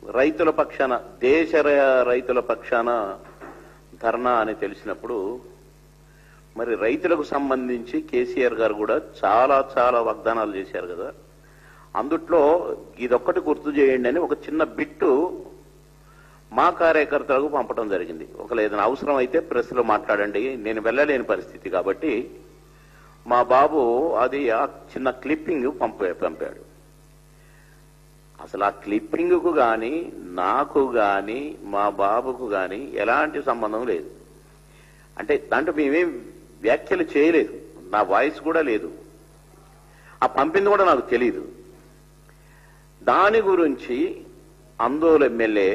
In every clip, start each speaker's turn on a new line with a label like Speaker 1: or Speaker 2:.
Speaker 1: రైతుల పక్షాన దేశ ర- రైతుల పక్షాన ధర్నా అని తెలిసినప్పుడు మరి రైతులకు సంబంధించి కేసీఆర్ గారు కూడా చాలా చాలా వాగ్దానాలు చేశారు కదా అందుట్లో ఇదొక్కటి గుర్తు చేయండి అని ఒక చిన్న బిట్టు మా కార్యకర్తలకు పంపడం జరిగింది ఒకవేళ ఏదైనా అవసరం అయితే ప్రెస్లో మాట్లాడండి నేను వెళ్ళలేని పరిస్థితి కాబట్టి మా బాబు అది ఆ చిన్న క్లిప్పింగ్ పంప పంపాడు అసలు ఆ క్లిప్పింగ్కు కానీ నాకు కానీ మా బాబుకు కానీ ఎలాంటి సంబంధం లేదు అంటే దాంట్లో మేమేం వ్యాఖ్యలు చేయలేదు నా వాయిస్ కూడా లేదు ఆ పంపింది కూడా నాకు తెలియదు దాని గురించి అందోలు ఎమ్మెల్యే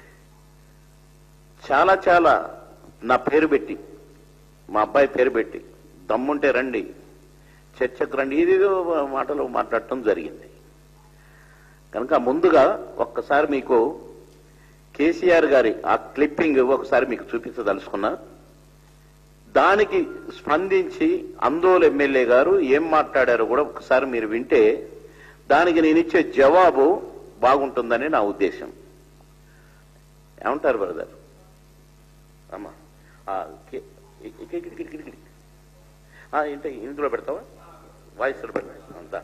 Speaker 1: చాలా చాలా నా పేరు పెట్టి మా అబ్బాయి పేరు పెట్టి దమ్ముంటే రండి చర్చకు రండి ఇదేదో మాటలు మాట్లాడటం జరిగింది కనుక ముందుగా ఒక్కసారి మీకు కేసీఆర్ గారి ఆ క్లిప్పింగ్ ఒకసారి మీకు చూపించదలుచుకున్నా దానికి స్పందించి అందోలు ఎమ్మెల్యే గారు ఏం మాట్లాడారో కూడా ఒకసారి మీరు వింటే దానికి నేను ఇచ్చే జవాబు బాగుంటుందని నా ఉద్దేశం ఏమంటారు బ్రదర్ అమ్మా ఆ, కే- ఇ- ఇ- ఇ- ఇ- ఇ- ఇ- ఆ, ఏంటి ఇందులో పెడతావా వాయిస్ పెడతా అంతా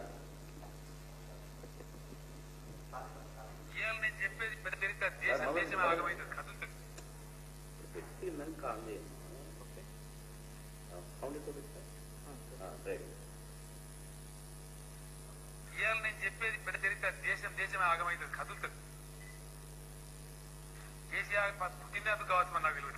Speaker 2: ఇవాళ నేను చెప్పేది పెద్ద చరిత్ర దేశం దేశం ఆగమైంది కదులుతుంది
Speaker 1: పెట్టిందని కాల్ చేయండి ఓకే సౌండ్ ఎక్కువ పెట్టా? ఆ, రైట్.
Speaker 2: ఇవాళ నేను చెప్పేది పెద్ద చరిత్ర దేశం దేశం ఆగమైంది కదులుతుంది కేసీఆర్ ప- పుట్టినందుకు కావచ్చు మన నాకు తెలియదు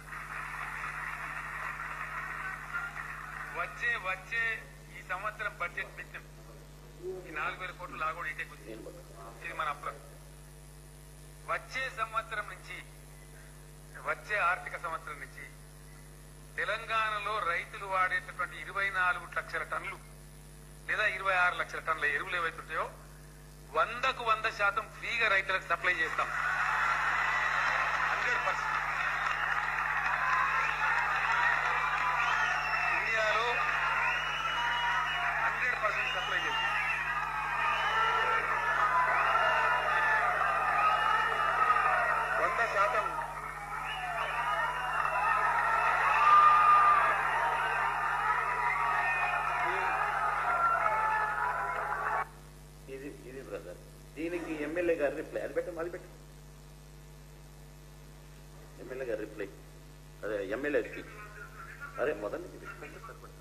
Speaker 2: వచ్చే వచ్చే ఈ సంవత్సరం బడ్జెట్ పెట్టినాం ఈ నాలుగు వేల కోట్లు లాగోడు ఇటే కూర్చుంది
Speaker 1: నేను పట్టుకో.
Speaker 2: ఇది మన అప్ల వచ్చే సంవత్సరం నుంచి వచ్చే ఆర్థిక సంవత్సరం నుంచి తెలంగాణలో రైతులు వాడేటటువంటి ఇరవై నాలుగు లక్షల టన్నులు లేదా ఇరవై ఆరు లక్షల టన్నుల ఎరువులు ఏవైతుంటాయో వందకు వంద శాతం ఫ్రీగా రైతులకు సప్లై చేస్తాం హండ్రెడ్ పర్సెంట్ ఇండియాలో హండ్రెడ్ పర్సెంట్ సప్లై చేస్తాం వంద శాతం
Speaker 1: ఇది ఇది బ్రదర్ దీనికి ఎమ్మెల్యే గారి రిప్లై అది పెట్టండి అది పెట్టండి ఎమ్మెల్యే గారి రిప్లై అదే ఎమ్మెల్యే స్పీచ్ అరే మొదలు ఇది పెట్టుకుంటే సరిపడుతుంది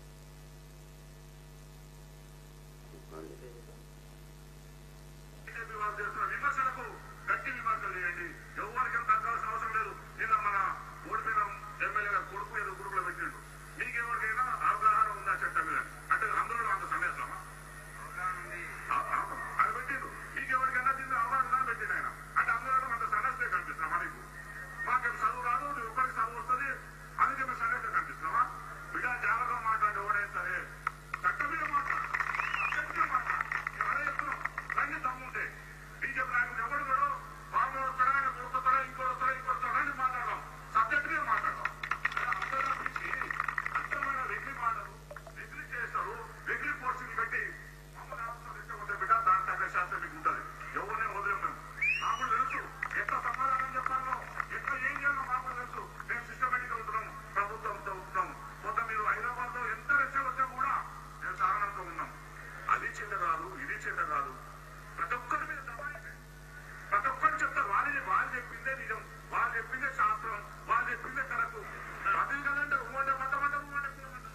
Speaker 3: బీజేపీ వారు చేస్తున్న విమర్శలకు గట్టి విమర్శలు చేయండి ఎవరికైనా తగ్గాల్సిన అవసరం లేదు నిన్న మన ఓడిపోయిన ఎమ్మెల్యే గారు కొడుకు ఏదో గ్రూప్ లో పెట్టిండు మీకెవరికైనా అవగాహన ఉందా చట్టం మీద అంటే అందులో అంత సందేశమా ఆ, ఆ, అది పెట్టిండు మీకెవరికైనా దీన్ని అవగాహన ఉందా అని పెట్టిండు ఆయన అంటే అందులో అంత సందేశమే కనిపిస్తున్నామా నీకు మాకేం చదువు రాదు నువ్వు ఒక్కరికి చదువు వస్తుంది అందుకే మేము సందేశం కనిపిస్తున్నామా బిడ్డ జాగ్రత్తగా మాట్లాడి ఎవడైనా సరే చట్టం మీద మాట్లాడు చట్టం మీద మాట్లాడు ఎవరే చెప్తున్నాం రండి దమ్ముంటే బీజేపీ నాయకుడు ఎవడు కూడా ఫార్మర్ వస్తాడా ఆయన కొడుకు వస్తాడా ఇంకోటి వస్తాడా ఇంకోటి వస్తాడా అని మాట్లాడదాం సబ్జెక్ట్ మీద మాట్లాడదాం అందరూ పిలిచి అర్థమైన వెగ్లి మాటలు వెగ్లి చేస్తారు వెగ్లి పోస్టింగ్ పెట్టి మమ్మల్ని అవసరం రెచ్చగొట్టే బిడ్డ దాని తగ్గ శాస్త్రం మీకు ఉంటుంది ఎవరినే వదిలేం మేము నాకు కూడా తెలుసు ఎట్లా సమాధానం చెప్పాలో ఎట్లా ఏం చేయాలో మాకు కూడా తెలుసు మేము సిస్టమేటిక్ ఉంటున్నాం ప్రభుత్వంతో ఉంటున్నాం కొంత మీరు హైదరాబాద్ లో ఎంత రెచ్చగొచ్చా కూడా మేము సహనంతో ఉన్నాం అది చింత కాదు ఇది చింత కాదు ప్రతి ఒక్కరి మీద దబాయించే ప్రతి ఒక్కరు చెప్తారు వాళ్ళని వాళ్ళు చెప్పిందే నిజం వాళ్ళు చెప్పిందే శాస్త్రం వాళ్ళు చెప్పిందే కరెక్ట్ అది కదంటే ఉమ్మంటే మంట మంట ఉమ్మంటే కూర మంట.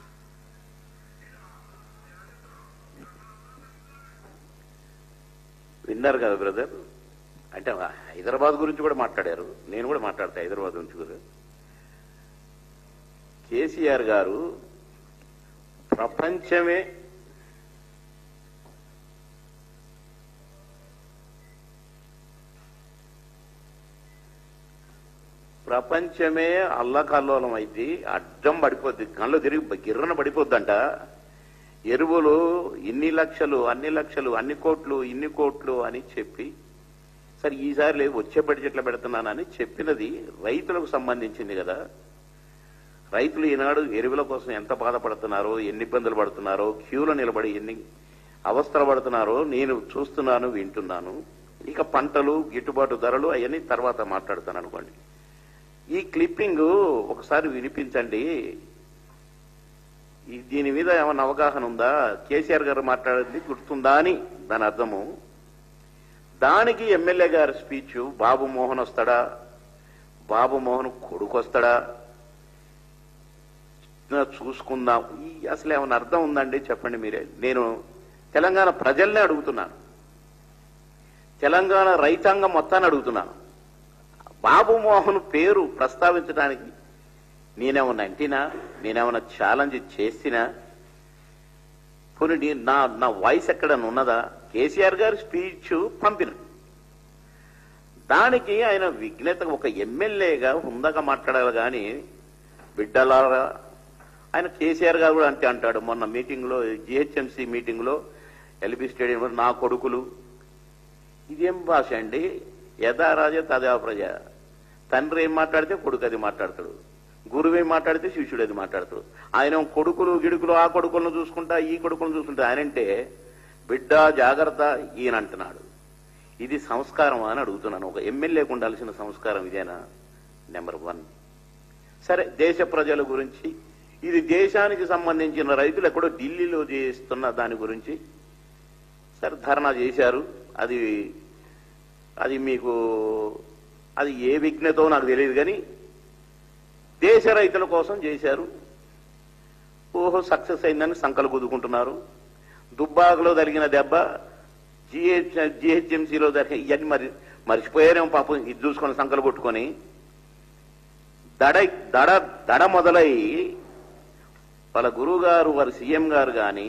Speaker 1: విన్నారు కదా బ్రదర్ అంటే హైదరాబాద్ గురించి కూడా మాట్లాడారు నేను కూడా మాట్లాడతా హైదరాబాద్ గురించి కూడా కేసీఆర్ గారు ప్రపంచమే ప్రపంచమే అల్లకల్లోలం అయితే అడ్డం పడిపోద్ది కళ్ళు తిరిగి గిర్రన పడిపోద్దంట ఎరువులు ఇన్ని లక్షలు అన్ని లక్షలు అన్ని కోట్లు ఇన్ని కోట్లు అని చెప్పి సరే ఈసారి లేదు వచ్చే బడ్జెట్లో పెడుతున్నానని చెప్పినది రైతులకు సంబంధించింది కదా రైతులు ఈనాడు ఎరువుల కోసం ఎంత బాధపడుతున్నారో ఎన్ని ఇబ్బందులు పడుతున్నారో క్యూలో నిలబడి ఎన్ని అవస్థలు పడుతున్నారో నేను చూస్తున్నాను వింటున్నాను ఇక పంటలు గిట్టుబాటు ధరలు అవన్నీ తర్వాత మాట్లాడతాను అనుకోండి ఈ క్లిప్పింగ్ ఒకసారి వినిపించండి ఈ దీని మీద ఏమైనా అవగాహన ఉందా కేసీఆర్ గారు మాట్లాడింది గుర్తుందా అని దాని అర్థము దానికి ఎమ్మెల్యే గారి స్పీచ్ బాబు మోహన్ వస్తాడా బాబు మోహన్ కొడుకు వస్తాడా చూసుకుందాం ఈ అసలు ఏమైనా అర్థం ఉందండి చెప్పండి మీరే నేను తెలంగాణ ప్రజల్నే అడుగుతున్నాను తెలంగాణ రైతాంగం మొత్తాన్ని అడుగుతున్నాను బాబు మోహన్ పేరు ప్రస్తావించడానికి నేనేమన్నా అంటినా నేనేమన్నా ఛాలెంజ్ చేసినా పోనీ నీ- నా నా వాయిస్ ఎక్కడ ఉన్నదా కేసీఆర్ గారి స్పీచ్ పంపిన దానికి ఆయన విఘ్నత ఒక ఎమ్మెల్యేగా హుందాగా మాట్లాడాలి కానీ బిడ్డలారా ఆయన కేసీఆర్ గారు కూడా అంతే అంటాడు మొన్న మీటింగ్ లో జిహెచ్ఎంసీ మీటింగ్ లో ఎల్బీ స్టేడియంలో నా కొడుకులు ఇదేం భాష అండి యథా రాజా తదా ప్రజ తండ్రి ఏం మాట్లాడితే కొడుకు అది మాట్లాడతాడు గురువు ఏం మాట్లాడితే శిష్యుడు అది మాట్లాడతాడు ఆయన కొడుకులు గిడుకులు ఆ కొడుకులను చూసుకుంటా ఈ కొడుకులను చూసుకుంటా ఆయనంటే బిడ్డ జాగ్రత్త ఈయన అంటున్నాడు ఇది సంస్కారం అని అడుగుతున్నాను ఒక ఎమ్మెల్యేకు ఉండాల్సిన సంస్కారం ఇదేనా నెంబర్ వన్ సరే దేశ ప్రజల గురించి ఇది దేశానికి సంబంధించిన రైతులు ఎక్కడో ఢిల్లీలో చేస్తున్న దాని గురించి సరే ధర్నా చేశారు అది అది మీకు అది ఏ విఘ్నతో నాకు తెలియదు కానీ దేశ రైతుల కోసం చేశారు ఓహో సక్సెస్ అయిందని సంకలు కుదుకుంటున్నారు దుబ్బాకలో జరిగిన దెబ్బ జిహెచ్ జిహెచ్ఎంసీలో జరిగిన ఇవన్నీ మరి మర్చిపోయారేమో పాపం ఇది చూసుకొని సంకలు కొట్టుకొని దడ దడ దడ మొదలై వాళ్ళ గురువు గారు వారి సీఎం గారు కానీ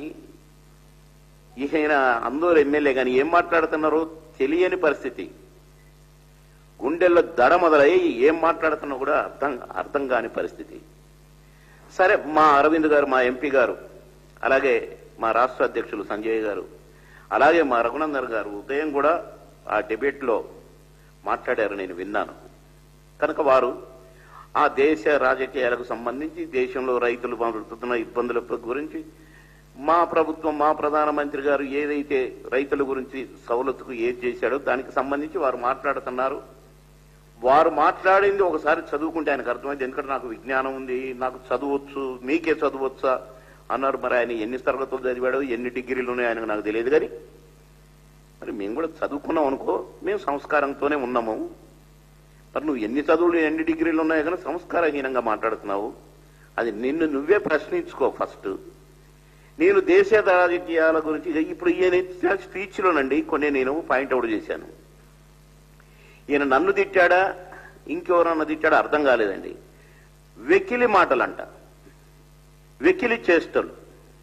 Speaker 1: ఈయన అందరూ ఎమ్మెల్యే కానీ ఏం మాట్లాడుతున్నారో తెలియని పరిస్థితి గుండెల్లో దడ మొదలై ఏం మాట్లాడుతున్నా కూడా అర్థం అర్థం కాని పరిస్థితి సరే మా అరవింద్ గారు మా ఎంపీ గారు అలాగే మా రాష్ట్ర అధ్యక్షులు సంజయ్ గారు అలాగే మా రఘునందన్ గారు ఉదయం కూడా ఆ డిబేట్ లో మాట్లాడారు నేను విన్నాను కనుక వారు ఆ దేశ రాజకీయాలకు సంబంధించి దేశంలో రైతులు పడుతున్న ఇబ్బందుల గురించి మా ప్రభుత్వం మా ప్రధానమంత్రి గారు ఏదైతే రైతుల గురించి సవలతుకు ఏది చేశాడో దానికి సంబంధించి వారు మాట్లాడుతున్నారు వారు మాట్లాడింది ఒకసారి చదువుకుంటే ఆయనకు అర్థమైంది ఎందుకంటే నాకు విజ్ఞానం ఉంది నాకు చదవచ్చు మీకే చదవచ్చా అన్నారు మరి ఆయన ఎన్ని తరగతులు చదివాడో ఎన్ని డిగ్రీలు ఉన్నాయో ఆయనకు నాకు తెలియదు కానీ మరి మేము కూడా చదువుకున్నాం అనుకో మేము సంస్కారంతోనే ఉన్నాము మరి నువ్వు ఎన్ని చదువులు ఎన్ని డిగ్రీలు ఉన్నాయో కానీ సంస్కారహీనంగా మాట్లాడుతున్నావు అది నిన్ను నువ్వే ప్రశ్నించుకో ఫస్ట్ నేను దేశ రాజకీయాల గురించి ఇప్పుడు ఈయన ఇచ్చిన స్పీచ్లోనండి కొన్ని నేను పాయింట్అవుట్ చేశాను ఈయన నన్ను తిట్టాడా ఇంకెవరన్నా తిట్టాడా అర్థం కాలేదండి వెకిలి మాటలంట వెకిలి చేష్టలు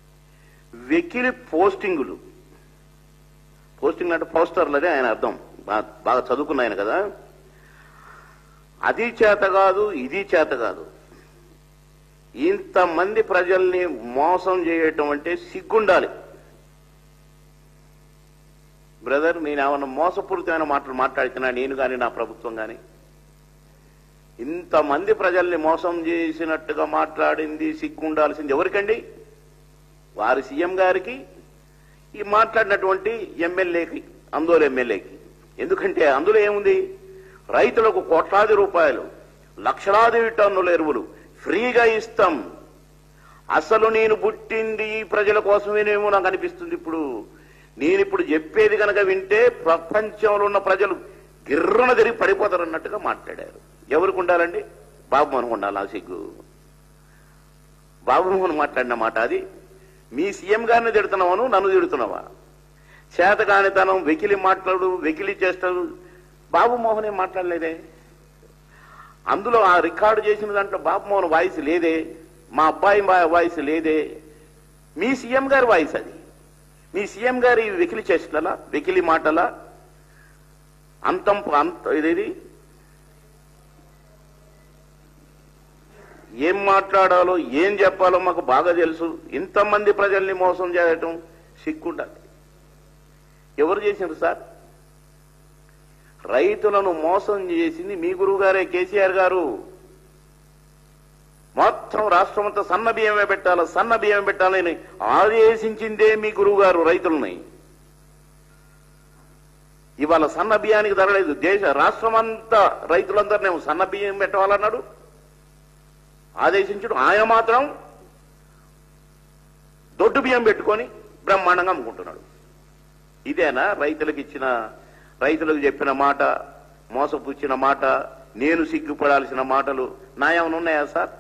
Speaker 1: వెకిలి పోస్టింగులు పోస్టింగ్ అంటే పోస్టర్లదే ఆయన అర్థం బా- బాగా చదువుకున్న ఆయన కదా అది చేత కాదు ఇది చేత కాదు ఇంతమంది ప్రజల్ని మోసం చేయటం అంటే సిగ్గుండాలి బ్రదర్ నేను ఏమన్నా మోసపూరితమైన మాటలు మాట్లాడుతున్నా నేను కానీ నా ప్రభుత్వం కానీ ఇంతమంది ప్రజల్ని మోసం చేసినట్టుగా మాట్లాడింది సిగ్గుండాల్సింది ఎవరికండి వారి సీఎం గారికి ఈ మాట్లాడినటువంటి ఎమ్మెల్యేకి అందోలు ఎమ్మెల్యేకి ఎందుకంటే అందులో ఏముంది రైతులకు కోట్లాది రూపాయలు లక్షలాది టన్నుల ఎరువులు ఫ్రీగా ఇస్తాం అసలు నేను పుట్టింది ఈ ప్రజల కోసమేనేమో నాకు అనిపిస్తుంది ఇప్పుడు నేను ఇప్పుడు చెప్పేది కనుక వింటే ప్రపంచంలో ఉన్న ప్రజలు గిర్రన తిరిగి పడిపోతారు అన్నట్టుగా మాట్లాడారు ఎవరికి ఉండాలండి బాబు మనకు ఉండాలి ఆ సిగ్గు బాబు మోహన్ మాట్లాడిన మాట అది మీ సీఎం గారిని తిడుతున్నావను నన్ను తిడుతున్నావా చేతకానితనం వెకిలి మాట్లాడు వెకిలి చేస్తాడు బాబు మోహన్ ఏం మాట్లాడలేదే అందులో ఆ రికార్డు చేసిన దాంట్లో బాబు మోహన్ వాయిస్ లేదే మా అబ్బాయి వా- వాయిస్ లేదే మీ సీఎం గారి వాయిస్ అది మీ సీఎం గారి వెకిలి చేష్టలా వెకిలి మాటలా అంతం అంత ఇదేది ఏం మాట్లాడాలో ఏం చెప్పాలో మాకు బాగా తెలుసు ఇంతమంది ప్రజల్ని మోసం చేయటం సిగ్గుండాలి ఎవరు చేసిండ్రు సార్ రైతులను మోసం చేసింది మీ గురువు గారే కేసీఆర్ గారు మొత్తం రాష్ట్రం అంతా సన్న బియ్యమే పెట్టాలి సన్న బియ్యం పెట్టాలని ఆదేశించిందే మీ గురువు గారు రైతులని ఇవాళ సన్న బియ్యానికి ధర లేదు దేశ రాష్ట్రం అంతా రైతులందరినేమో సన్న బియ్యం పెట్టవాలన్నాడు ఆదేశించడు ఆయన మాత్రం దొడ్డు బియ్యం పెట్టుకొని బ్రహ్మాండంగా అమ్ముకుంటున్నాడు ఇదేనా రైతులకు ఇచ్చిన రైతులకు చెప్పిన మాట మోసపుచ్చిన మాట నేను సిగ్గుపడాల్సిన మాటలు నా ఏమైనా ఉన్నాయా సార్